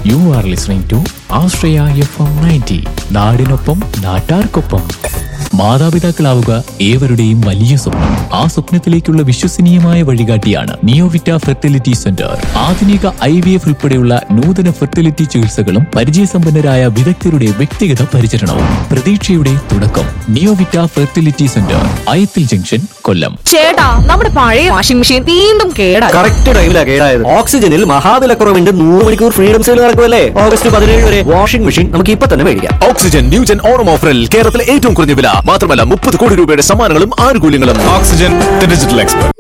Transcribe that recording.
U are listening to Ashraya F M ninety നാടിനൊപ്പം നാട്ടാർക്കൊപ്പം മാതാപിതാക്കളാവുക ഏവരുടെയും വലിയ സ്വപ്നം ആ സ്വപ്നത്തിലേക്കുള്ള വിശ്വസനീയമായ വഴികാട്ടിയാണ് നിയോവിറ്റ ഫെർട്ടിലിറ്റി സെന്റർ ആധുനിക ഐ വി എഫ് ഉൾപ്പെടെയുള്ള നൂതന ഫെർട്ടിലിറ്റി ചികിത്സകളും പരിചയസമ്പന്നരായ വിദഗ്ധരുടെ വ്യക്തിഗത പരിചരണവും പ്രതീക്ഷയുടെ തുടക്കം Neovita fertility centre Ayathil junction Kollam ചേട്ടാ നമ്മുടെ പഴയ വാഷിംഗ് മെഷീൻ വീണ്ടും കേടായി കറക്റ്റ് ടൈമിലാ കേടായത് ഓക്സിജനിൽ മഹാവിലക്കുറവിന്റെ നൂറ് മണിക്കൂർ ഫ്രീഡം സെയിൽ നടക്കുമല്ലേ ഓഗസ്റ്റ് പതിനേഴ് വരെ വാഷിംഗ് മെഷീൻ നമുക്ക് ഇപ്പൊ തന്നെ മേടിക്കാം ഓക്സിജൻ ന്യൂജൻ ഓണം ഓഫറിൽ കേരളത്തിലെ ഏറ്റവും കുറഞ്ഞ വില മാത്രമല്ല മുപ്പത് കോടി രൂപയുടെ സമ്മാനങ്ങളും ആനുകൂല്യങ്ങളും Oxygen, the digital expert.